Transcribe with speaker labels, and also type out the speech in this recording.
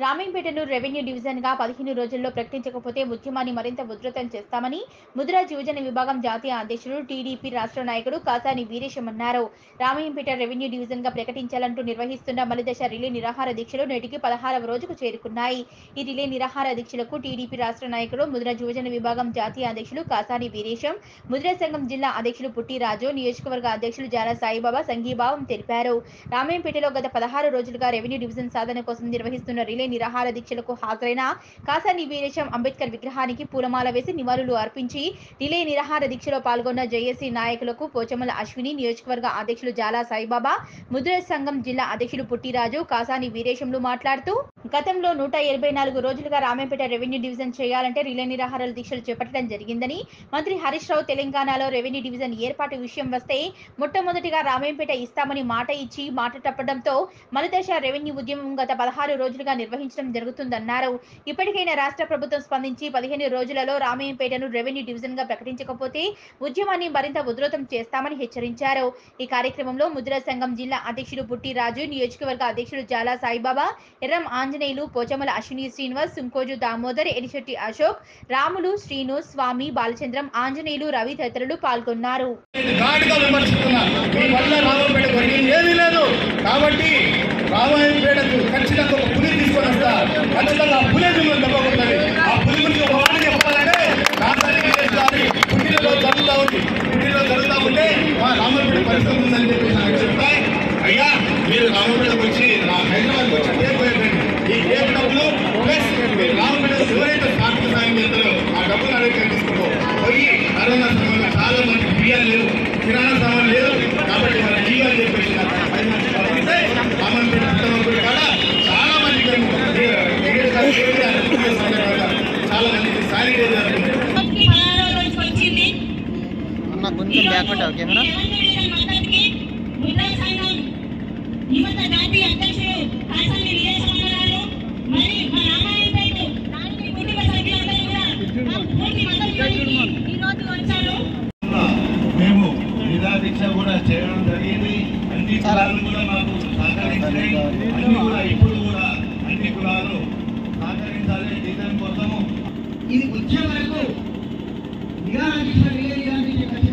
Speaker 1: రామేంపేటను revenue division గా పదిహేను రోజుల్లో ప్రకటించకపోతే ఉద్యమాన్ని మరింత ఉధృతం చేస్తామని ముదిరాజ్ యువజన విభాగం జాతీయ అధ్యక్షుడు టీడీపీ రాష్ట్ర నాయకుడు కాసాని వీరేశం అన్నారు రామయ్యంపేట రెవెన్యూ డివిజన్ గా ప్రకటించాలంటూ నిర్వహిస్తున్న మలిదశ రిలే నిరాహార దీక్షలు నేటికి పదహారవ రోజుకు చేరుకున్నాయి ఈ రిలే నిరాహార దీక్షలకు టీడీపీ రాష్ట్ర నాయకుడు ముదిరాజ్ యువజన విభాగం జాతీయ అధ్యక్షులు కాసాని వీరేశం ముదిరాజ్ సంఘం జిల్లా అధ్యక్షులు పుట్టిరాజు నియోజకవర్గ అధ్యక్షులు జారా సాయిబాబా సంఘీభావం తెలిపారు రామయ్యంపేటలో గత పదహారు రోజులుగా రెవెన్యూ డివిజన్ సాధన కోసం నిర్వహిస్తున్న రిలే నిరాహార దీక్షలకు హాజరైన కాసాని వీరేశం అంబేద్కర్ విగ్రహానికి పూలమాల వేసి నివాళులు అర్పించి రిలే నిరాహార దీక్షలో పాల్గొన్న జేఏసీ నాయకులకు పోచమల అశ్విని నియోజకవర్గ అధ్యక్షులు జాలా సాయిబాబా ముద్ర సంఘం జిల్లా అధ్యక్షులు పుట్టిరాజు కాసాని వీరేశంలు మాట్లాడుతూ గతంలో నూట ఎనభై నాలుగు రోజులుగా రామేపేట రెవెన్యూ డివిజన్ చేయాలంటే రిలే నిరాహార దీక్షలు చేపట్టడం జరిగిందని మంత్రి హరీష్ రావు తెలంగాణలో రెవెన్యూ డివిజన్ ఏర్పాటు విషయం వస్తే మొట్టమొదటిగా రామేపేట ఇస్తామని మాట ఇచ్చి మాట తప్పడంతో మలదశ రెవెన్యూ ఉద్యమం గత పదహారు రోజులుగా నిర్వహించడం జరుగుతుందన్నారు ఇప్పటికైనా రాష్ట్ర ప్రభుత్వం స్పందించి పదిహేను రోజులలో రామయ్యంపేటను రెవెన్యూ డివిజన్ గా ప్రకటించకపోతే ఉద్యమాన్ని మరింత ఉధృతం చేస్తామని హెచ్చరించారు ఈ కార్యక్రమంలో ముద్ర సంఘం జిల్లా అధ్యక్షుడు పుట్టి రాజు నియోజకవర్గ అధ్యక్షుడు జాలా సాయిబాబా ఎర్రం ఆంజనేయులు పోచమల అశ్విని శ్రీనివాస్ సుంకోజు దామోదర్ ఎడిశెట్టి అశోక్ రాములు శ్రీను స్వామి బాలచంద్రం ఆంజనేయులు రవి తదితరులు పాల్గొన్నారు
Speaker 2: ఘాటుగా విమర్శిస్తున్నా మీ వల్ల రామపేట జరిగింది ఏమీ లేదు కాబట్టి రామాయణపేటకు ఖచ్చితంగా ఒక పులి తీసుకొని వస్తా ఖచ్చితంగా ఆ పులి మిమ్మల్ని తప్పకుంటుంది ఆ పులి గురించి ఒక మాట చెప్పాలంటే రాష్ట్రానికి చేస్తారు పుట్టినలో జరుగుతూ ఉంది పుట్టినలో జరుగుతూ ఉంటే మా రామపేట పరిస్థితి ఉందని చెప్పి నాకు చెప్తా అయ్యా మీరు రామపేటకు వచ్చి నా హైదరాబాద్కి వచ్చి టేప్ వేయండి ఈ టేప్ డబ్బులు ప్లస్ మీరు రామపేట ఎవరైతే స్థానిక సాయం చేస్తారో ఆ డబ్బులు అడిగి తీసుకో పోయి కరోనా సమయంలో చాలా మంది బియ్యాలు లేవు కిరాణా సామాన్ లేదు కాబట్టి మన జీవాలు చెప్పేసి నాకు పది మంది పంపిస్తే రామన్పేట ఉత్తమంపేట కాడ చాలా మంది మేము వైఎస్ఆర్ కేసీఆర్ అనుకునే సందర్భంగా చాలా మందికి శానిటైజర్
Speaker 3: రోజుకి పదహారో రోజుకి వచ్చింది
Speaker 4: అన్న కొంచెం బ్యాక్ ఉంటావు కెమెరా
Speaker 3: మద్దతుకి ముద్రా సంఘం యువత జాతీయ అధ్యక్షుడు కాసాని విజయసాగరాలు మరి మా రామాయణపేట నాలుగు కుటుంబ సభ్యులందరూ కూడా మాకు పూర్తి మద్దతు ఈ రోజు వచ్చారు
Speaker 2: మేము నిరాదీక్ష కూడా చేయడం జరిగింది అన్ని కులాలు కూడా మాకు సహకరించినాయి అన్ని కూడా ఇప్పుడు కూడా అన్ని కులాలు సహకరించాలి దీని కోసము
Speaker 5: ఇది వచ్చే వరకు నిరాదీక్ష నిలదీయాలని